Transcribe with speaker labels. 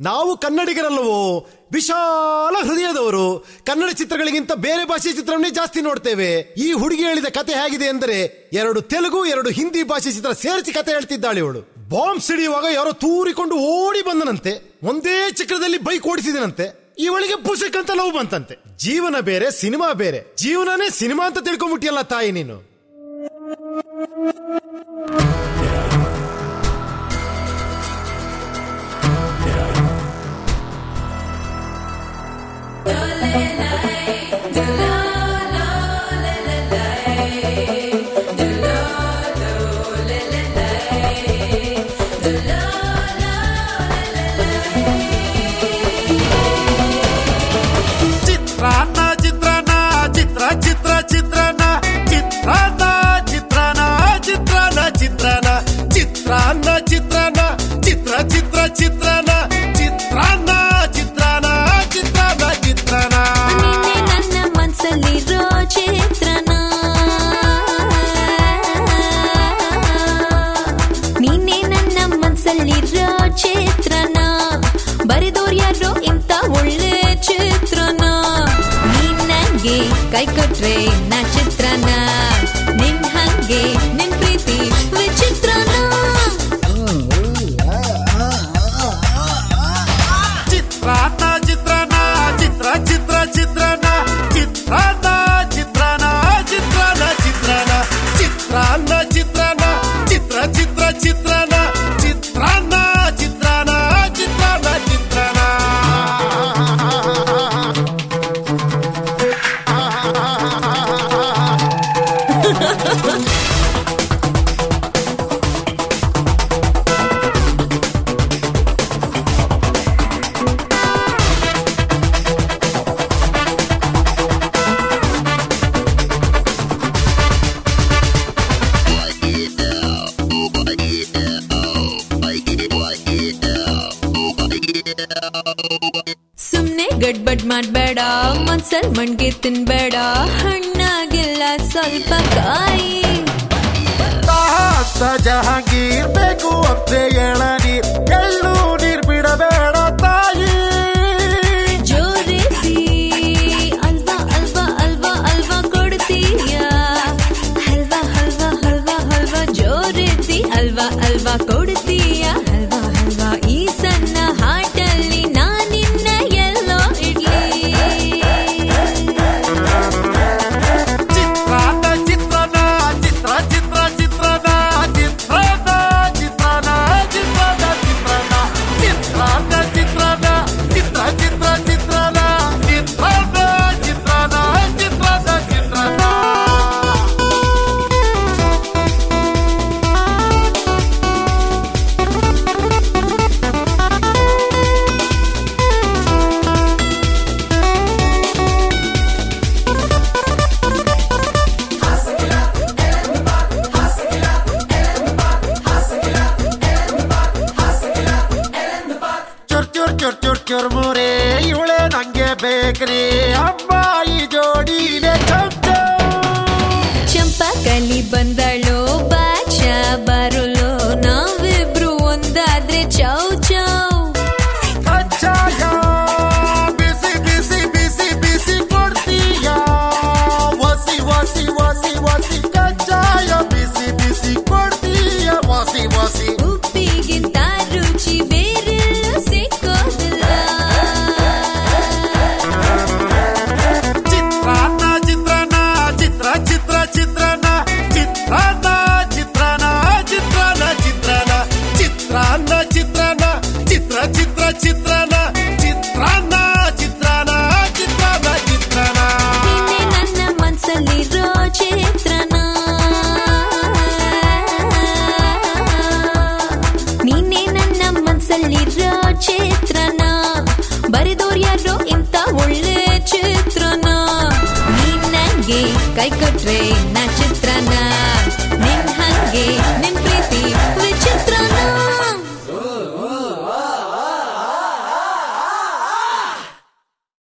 Speaker 1: ನಾವು ಕನ್ನಡಿಗರಲ್ಲವೋ ವಿಶಾಲ ಹೃದಯದವರು ಕನ್ನಡ ಚಿತ್ರಗಳಿಗಿಂತ ಬೇರೆ ಭಾಷೆ ಚಿತ್ರವನ್ನೇ ಜಾಸ್ತಿ ನೋಡ್ತೇವೆ ಈ ಹುಡುಗಿ ಹೇಳಿದ ಕತೆ ಹೇಗಿದೆ ಎಂದರೆ ಎರಡು ತೆಲುಗು ಎರಡು ಹಿಂದಿ ಭಾಷೆ ಚಿತ್ರ ಸೇರಿಸಿ ಕತೆ ಹೇಳ್ತಿದ್ದಾಳೆ ಇವಳು ಬಾಂಬ್ ಸಿಡಿಯುವಾಗ ಯಾರೋ ತೂರಿಕೊಂಡು ಓಡಿ ಬಂದನಂತೆ ಒಂದೇ ಚಕ್ರದಲ್ಲಿ ಬೈಕ್ ಓಡಿಸಿದನಂತೆ ಇವಳಿಗೆ ಪುಸ್ತಕ ಅಂತ ಲವ್ ಬಂತಂತೆ ಜೀವನ ಬೇರೆ ಸಿನಿಮಾ ಬೇರೆ ಜೀವನನೇ ಸಿನಿಮಾ ಅಂತ ತಿಳ್ಕೊಂಬಿಟ್ಟಿಯಲ್ಲ ತಾಯಿ ನೀನು
Speaker 2: ಚಿತ್ರಾನ್ನ ಚಿತ್ರನ ಚಿತ್ರ ಚಿತ್ರ ಚಿತ್ರನ ಚಿತ್ರಾನ್ನ ಚಿತ್ರನ ಚಿತ್ರನ ಚಿತ್ರನ ಚಿತ್ರಾನ್ನ ಚಿತ್ರನ ಚಿತ್ರ ಚಿತ್ರ ಚಿತ್ರನ ಚಿತ್ರಾನ್ನ ಚಿತ್ರನ ಚಿತ್ರನ ಚಿತ್ರನ
Speaker 3: ನಿನ್ನೆ ನನ್ನ ಮನ್ಸಲ್ಲಿರೋ ಚಿತ್ರನ ನೀನೆ ನನ್ನ ಮನ್ಸಲ್ಲಿರೋ ಚಿತ್ರನ ಬರೆದೋರ್ ಯಾರೋ ಇಂತ ಒಳ್ಳೆ ಚಿತ್ರನ ನೀನ್ ನಂಗೆ ಕೈ ಕೊಟ್ರೆ ನಾ ಚಿತ್ರನ ನಿನ್ ಹಂಗೆ ನಿನ್ ಪ್ರೀತಿ ವಿಚಿತ್ರನ
Speaker 2: ಚಿತ್ರಾನ್ನ ಚಿತ್ರನ ಚಿತ್ರ ಚಿತ್ರ ಚಿತ್ರನ ಚಿತ್ರಾನ್ನ ಚಿತ್ರನ ಚಿತ್ರನ ಚಿತ್ರನ ಚಿತ್ರಾನ್ನ ಚಿತ್ರನ ಚಿತ್ರ ಚಿತ್ರ ಚಿತ್ರನ ಚಿತ್ರಾನ್ನ ಚಿತ್ರನ ಚಿತ್ರನ ಚಿತ್ರನ
Speaker 3: ಸುಮ್ನೆ ಗಡ್ಬಡ್ ಮಾಡ್ಬೇಡ ಮನ್ಸಲ್ ಮಣ್ಗೆ ತಿನ್ಬೇಡ ಹಣ್ಣಾಗಿಲ್ಲ ಸ್ವಲ್ಪ ಕಾಯಿ
Speaker 2: ತಾತ ಜಹಾಂಗೀರ್ ಬೇಕು ಅತ್ತೆ ಎಳನೀರ್ ಎಳ್ಳು ನೀರ್ ಬಿಡಬೇಡ ತಾಯಿ
Speaker 3: ಜೋರಿಸಿ ಅಲ್ವಾ ಅಲ್ವಾ ಅಲ್ವಾ ಅಲ್ವಾ ಕೊಡ್ತೀಯ ಹಲ್ವಾ ಹಲ್ವಾ ಹಲ್ವಾ ಹಲ್ವಾ ಜೋರಿಸಿ ಅಲ್ವಾ ಅಲ್ವಾ ಕೊಡ್ತೀಯ ಹಲ್ವಾ ಹಲ್ವಾ ಈ ಸಣ್ಣ ಹಾಟಲ್ಲಿ ನಾನಿನ್ನ ಎಲ್ಲೋ ಇಡ್ಲಿ
Speaker 2: ಚಿತ್ರಾನ್ನ ಚಿತ್ರನ ಚಿತ್ರ ಚಿತ್ರ ಚಿತ್ರನ ಚಿತ್ರನ ಚಿತ್ರನ ಚಿತ್ರನ ಚಿತ್ರನ ಚಿತ್ರಾನ್ನ ಚಿತ್ರನ ಚಿತ್ರ ಚಿತ್ರ ಚಿತ್ರನ ಚಿತ್ರನ ಚಿತ್ರನ ಚಿತ್ರನ ಚಿತ್ರನ ಚುರ್ ಚುರ್ ಚುರ್ ಚುರ್ ಚುರ್ ಮುರೆ ಇವಳೆ ನಂಗೆ ಬೇಕ್ರಿ ಅಮ್ಮ ಈ ಜೋಡಿನೇ ಚಂಚ
Speaker 3: ಚಂಪಕಲಿ ಬಂದಳು ಬಾಚ ಬರಲು ನಾವಿಬ್ರು ಒಂದಾದ್ರೆ ಚೌ ಚೌ
Speaker 2: ಕಚ್ಚಾಯ ಬಿಸಿ ಬಿಸಿ ಬಿಸಿ ಬಿಸಿ ಕೊಡ್ತೀಯ ವಸಿ ವಸಿ ವಸಿ ವಸಿ ಕಚ್ಚಾಯ ಬಿಸಿ ಬಿಸಿ ಕೊಡ್ತೀಯ ವಸಿ ವಸಿ
Speaker 3: ಉಪ್ಪಿಗಿಂತ ರುಚಿ ಬೇರೆ ಸಿಕ್ಕೋದಿಲ್ಲ
Speaker 2: ಚಿತ್ರಾನ್ನ ಚಿತ್ರನ ಚಿತ್ರ ಚಿತ್ರ ಚಿತ್ರನ ಚಿತ್ರಾನ್ನ ಚಿತ್ರನ ಚಿತ್ರನ ಚಿತ್ರನ ಚಿತ್ರಾನ್ನ ಚಿತ್ರನ ಚಿತ್ರ ಚಿತ್ರ ಚಿತ್ರನ ಚಿತ್ರಾನ್ನ ಚಿತ್ರನ ಚಿತ್ರನ ಚಿತ್ರನ
Speaker 3: ನೀನೆ ನನ್ನ ಮನ್ಸಲ್ಲಿರೋ ಚಿತ್ರನ ನೀನೆ ನನ್ನ ಮನ್ಸಲ್ಲಿರೋ ಚಿತ್ರನ ಬರೆದೋರ್ ಯಾರೋ ಇಂತ ಒಳ್ಳೆ ಚಿತ್ರನ ನೀನ್ ನಂಗೆ ಕೈ ಕೊಟ್ರೆ ನಾ ಚಿತ್ರನ ನಿನ್ ಹಂಗೆ ನಿನ್ ಪ್ರೀತಿ ವಿಚಿತ್ರ